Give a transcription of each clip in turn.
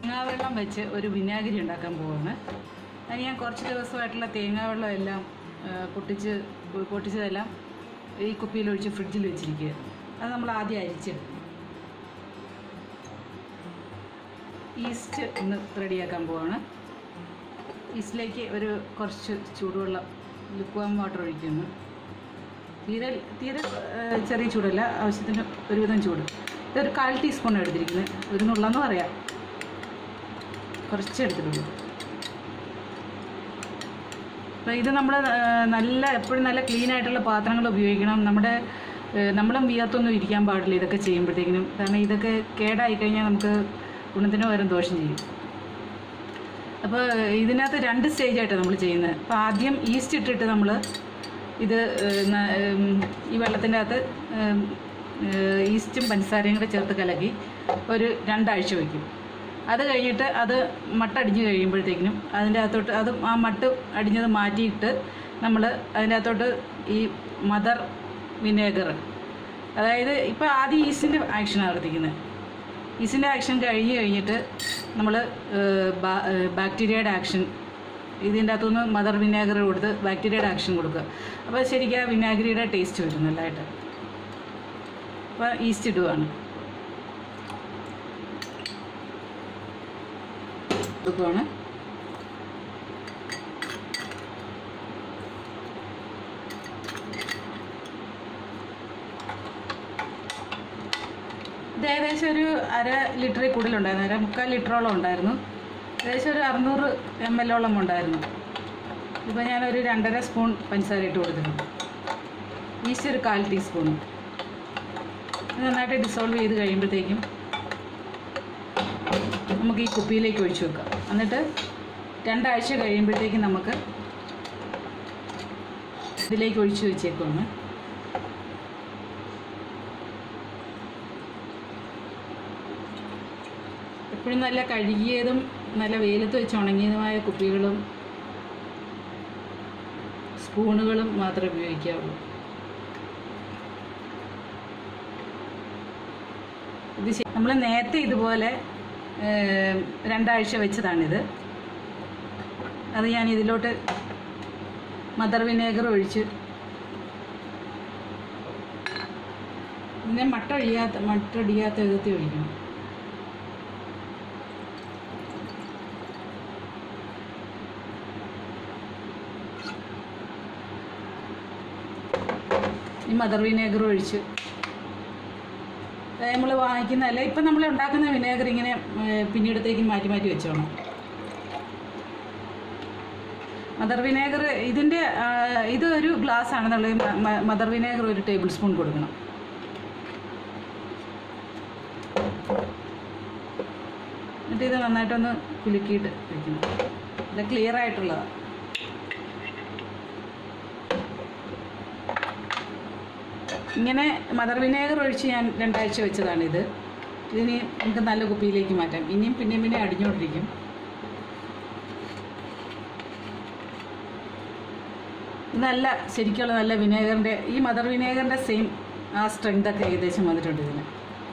തേങ്ങാവെള്ളം വെച്ച് ഒരു വിനാഗിരി ഉണ്ടാക്കാൻ പോവാണ് അതിന് ഞാൻ കുറച്ച് ദിവസമായിട്ടുള്ള തേങ്ങാവെള്ളം എല്ലാം ആ, പൊട്ടിച്ച് പൊട്ടിച്ചതെല്ലാം ഈ കുപ്പിയിൽ ഒഴിച്ച് ഫ്രിഡ്ജിൽ വെച്ചിരിക്കുക അത് നമ്മൾ ആദ്യം അരിച്ചെടുക്കും ഈസ്റ്റ് ഒന്ന് റെഡിയാക്കാൻ പോവാണ് ഈസ്റ്റിലേക്ക് ഒരു കുറച്ച് ചൂടുവെള്ളം ലുക്വാം വാട്ടർ ഒഴിക്കുന്നു തീരെ തീരെ ആ, ചെറിയ ചൂടല്ല ആവശ്യത്തിന് ഒരുവിധം ചൂട് ഇതൊരു കാൽ ടീസ്പൂൺ എടുത്തിരിക്കുന്നത് ഒരു നുള്ളെന്ന് പറയാം കുറച്ച് എടുത്തിട്ടുള്ളൂ അപ്പോൾ ഇത് നമ്മൾ നല്ല എപ്പോഴും നല്ല ക്ലീൻ ആയിട്ടുള്ള പാത്രങ്ങൾ ഉപയോഗിക്കണം നമ്മുടെ ഏഹ്, നമ്മളും വിയർത്തൊന്നും ഇരിക്കാൻ പാടില്ല ഇതൊക്കെ ചെയ്യുമ്പോഴത്തേക്കിനും കാരണം ഇതൊക്കെ കേടായി കഴിഞ്ഞാൽ നമുക്ക് ഗുണത്തിന് പകരം ദോഷം ചെയ്യും അപ്പോൾ ഇതിനകത്ത് രണ്ട് സ്റ്റേജായിട്ടാണ് നമ്മൾ ചെയ്യുന്നത് അപ്പോൾ ആദ്യം ഈസ്റ്റ് ഇട്ടിട്ട് നമ്മൾ ഇത് ഏഹ്, ന- ഏം, ഈ വെള്ളത്തിൻ്റെ അകത്ത് ഏം, ഏഹ്, ഈസ്റ്റും പഞ്ചസാരയും കൂടെ ചേർത്ത് കലക്കി ഒരു രണ്ടാഴ്ച വയ്ക്കും അത് കഴിഞ്ഞിട്ട് അത് മട്ട അടിഞ്ഞ് കഴിയുമ്പോഴത്തേക്കിനും അതിൻ്റെ അകത്തോട്ട് അത് ആ മട്ട് അടിഞ്ഞത് മാറ്റിയിട്ട് നമ്മൾ അതിൻ്റെ അകത്തോട്ട് ഈ മദർ വിനേഗർ അതായത് ഇപ്പോൾ ആദ്യം ഈസ്റ്റിൻ്റെ ആക്ഷനാണ് നടത്തിക്കുന്നത് ഈസ്റ്റിൻ്റെ ആക്ഷൻ കഴിഞ്ഞ് കഴിഞ്ഞിട്ട് നമ്മൾ ബാക്ടീരിയയുടെ ആക്ഷൻ ഇതിൻ്റെ അകത്തുനിന്ന് മദർ വിനാഗർ കൊടുത്ത് ബാക്ടീരിയയുടെ ആക്ഷൻ കൊടുക്കുക അപ്പോൾ ശരിക്കും ആ വിനാഗിരിയുടെ ടേസ്റ്റ് വരും നല്ലതായിട്ട് അപ്പോൾ ഈസ്റ്റ് ഇടുവാണ് കൊടുക്കുവാണ് ഇത് ഏകദേശം ഒരു അര ലിറ്ററിൽ കൂടുതലുണ്ടായിരുന്നു അര മുക്കാൽ ലിറ്ററോളം ഉണ്ടായിരുന്നു ഏകദേശം ഒരു അറുന്നൂറ് എം എല്ലോളം ഉണ്ടായിരുന്നു ഇപ്പോൾ ഞാനൊരു രണ്ടര സ്പൂൺ പഞ്ചസാര ഇട്ട് കൊടുത്തിട്ടുണ്ട് ഈസ്റ്റ് ഒരു കാൽ ടീസ്പൂൺ ഇത് നന്നായിട്ട് ഡിസോൾവ് ചെയ്ത് കഴിയുമ്പോഴത്തേക്കും നമുക്ക് ഈ കുപ്പിയിലേക്ക് ഒഴിച്ചു വെക്കാം എന്നിട്ട് രണ്ടാഴ്ച കഴിയുമ്പോഴത്തേക്കും നമുക്ക് ഇതിലേക്ക് ഒഴിച്ചു വെച്ചേക്കുവാണ് എപ്പോഴും നല്ല കഴുകിയതും നല്ല വെയിലത്ത് വെച്ച് ഉണങ്ങിയതുമായ കുപ്പികളും സ്പൂണുകളും മാത്രമേ ഉപയോഗിക്കാവുള്ളൂ ഇത് നമ്മൾ നേരത്തെ ഇതുപോലെ ഏം, രണ്ടാഴ്ച വെച്ചതാണിത് അത് ഞാൻ ഇതിലോട്ട് മദർ വിനേഗർ ഒഴിച്ച് പിന്നെ മട്ട ഒഴിയാത്ത മട്ട ഒടിയാത്ത വിധത്തിൽ ഒഴിക്കണം ഈ മദർ വിനേഗർ ഒഴിച്ച് നമ്മൾ വാങ്ങിക്കുന്നതല്ല ഇപ്പം നമ്മൾ ഉണ്ടാക്കുന്ന വിനേഗർ ഇങ്ങനെ ഏഹ്, പിന്നീടത്തേക്ക് മാറ്റി മാറ്റി വെച്ചോണം മദർ വിനേഗർ ഇതിൻ്റെ ആ, ഇത് ഒരു ഗ്ലാസ് ആണെന്നുള്ളത് മ- മ- മദർ വിനേഗർ ഒരു ടേബിൾ സ്പൂൺ കൊടുക്കണം എന്നിട്ട് ഇത് നന്നായിട്ടൊന്ന് കുലുക്കിയിട്ട് വെക്കണം ഇത് ക്ലിയർ ആയിട്ടുള്ളതാണ് ഇങ്ങനെ മദർ വിനേഗർ ഒഴിച്ച് ഞാൻ രണ്ടാഴ്ച വെച്ചതാണിത് ഇതിനി നമുക്ക് നല്ല കുപ്പിയിലേക്ക് മാറ്റാം ഇനിയും പിന്നെയും പിന്നെ അടിഞ്ഞുകൊണ്ടിരിക്കും ഇത് നല്ല ശരിക്കുള്ള നല്ല വിനേഗറിൻ്റെ ഈ മദർ വിനേഗറിൻ്റെ സെയിം ആ സ്ട്രെങ്ത് ഒക്കെ ഏകദേശം വന്നിട്ടുണ്ട് ഇതിന്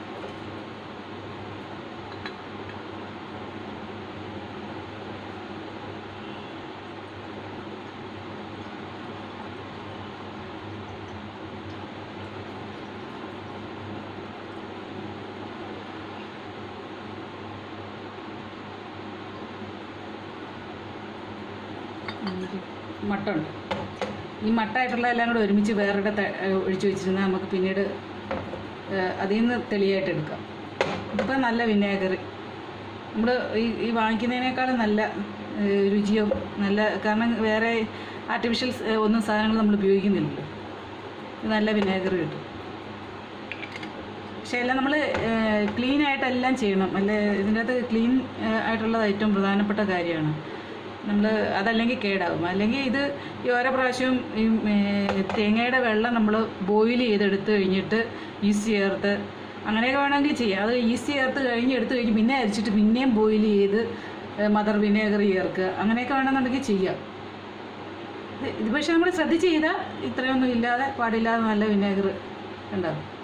മട്ട ഉണ്ട് ഈ മട്ടായിട്ടുള്ള എല്ലാം കൂടെ ഒരുമിച്ച് വേറെ ഒഴിച്ച് വെച്ചിരുന്നാൽ നമുക്ക് പിന്നീട് ഏഹ്, അതിൽ നിന്ന് തെളിയായിട്ട് എടുക്കാം ഇതിപ്പോൾ നല്ല വിനാഗർ നമ്മൾ ഈ ഈ വാങ്ങിക്കുന്നതിനേക്കാളും നല്ല ഏഹ്, രുചിയും നല്ല കാരണം വേറെ ആർട്ടിഫിഷ്യൽ ഒന്നും സാധനങ്ങൾ നമ്മൾ ഉപയോഗിക്കുന്നില്ലല്ലോ ഇത് നല്ല വിനാഗർ കിട്ടും പക്ഷേ എല്ലാം നമ്മൾ ക്ലീൻ ആയിട്ടെല്ലാം ചെയ്യണം അല്ലെ ഇതിൻ്റെ അകത്ത് ക്ലീൻ ആയിട്ടുള്ളത് ഏറ്റവും പ്രധാനപ്പെട്ട കാര്യമാണ് നമ്മൾ അതല്ലെങ്കിൽ കേടാവും അല്ലെങ്കിൽ ഇത് ഈ ഓരോ പ്രാവശ്യവും ഈ ഏ, തേങ്ങയുടെ വെള്ളം നമ്മൾ ബോയിൽ ചെയ്തെടുത്ത് കഴിഞ്ഞിട്ട് ഈസ്റ്റ് ചേർത്ത് അങ്ങനെയൊക്കെ വേണമെങ്കിൽ ചെയ്യാം അത് ഈസ്റ്റ് ചേർത്ത് കഴിഞ്ഞ് എടുത്ത് കഴിഞ്ഞ് പിന്നെ അരിച്ചിട്ട് പിന്നെയും ബോയിൽ ചെയ്ത് മദർ വിനേഗർ ചേർക്കുക അങ്ങനെയൊക്കെ വേണമെന്നുണ്ടെങ്കിൽ ചെയ്യാം ഇത് ഇത് പക്ഷേ നമ്മൾ ശ്രദ്ധിച്ച് ചെയ്താൽ ഇത്രയൊന്നും ഇല്ലാതെ പാടില്ലാതെ നല്ല വിനേഗർ ഉണ്ടാവും